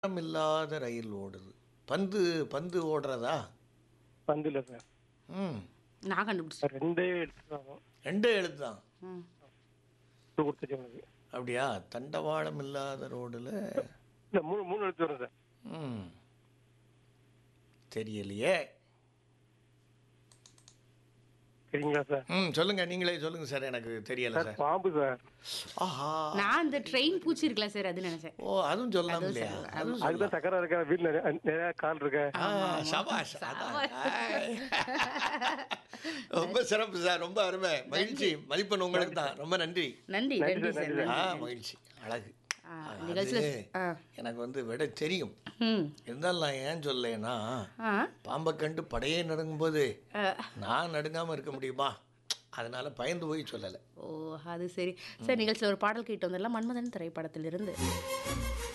இல்லாத ரயில் ஓடுது பந்து பந்து ஓடுறதா பந்து இல்லை சார் ம் நான் கண்டுபிடிச்சேன் ரெண்டே எடுத்துருவாங்க ரெண்டே எழுத்து தான் ம். கொடுத்துச்சு எனக்கு அப்படியா தண்டவாளம் இல்லாத ரோடில் இல்லை மூணு மூணு எடுத்து வரும் சார் ம் தெரியலையே சரிங்களா சார் ம் சொல்லுங்க நீங்களே சொல்லுங்க சார் எனக்கு தெரியல சார் சார் பாம்பு சார் ஆஹா நான் இந்த ட்ரெயின் பூச்சி இருக்குல்ல சார் அது நினைச்சேன் ஓ அதுவும் சொல்லலாம் இல்லையா அதுவும் அதுதான் சக்கரை இருக்கா வீட்டில் நிறைய நிறைய கால் இருக்கு ஆ, சபாஷ் அதான். ஆய். ரொம்ப சிறப்பு சார் ரொம்ப அருமை மகிழ்ச்சி மதிப்பெண் உங்களுக்கு தான் ரொம்ப நன்றி நன்றி நன்றி சார் ஆ மகிழ்ச்சி அழகு ஆ, நிகழ்ச்சியில் அது ஆ எனக்கு வந்து விட தெரியும் ம் இருந்தாலும் நான் ஏன் சொல்லேன்னா ஆ பாம்பை கண்டு படையே நடுங்கும்போது ஆ. நான் நடுங்காமல் இருக்க முடியுமா அதனால பயந்து போய் சொல்லலை ஓ அது சரி சார் நிகழ்ச்சியில் ஒரு பாடல் கேட்டு வந்துடலாம் மன்மதன் திரைப்படத்திலிருந்து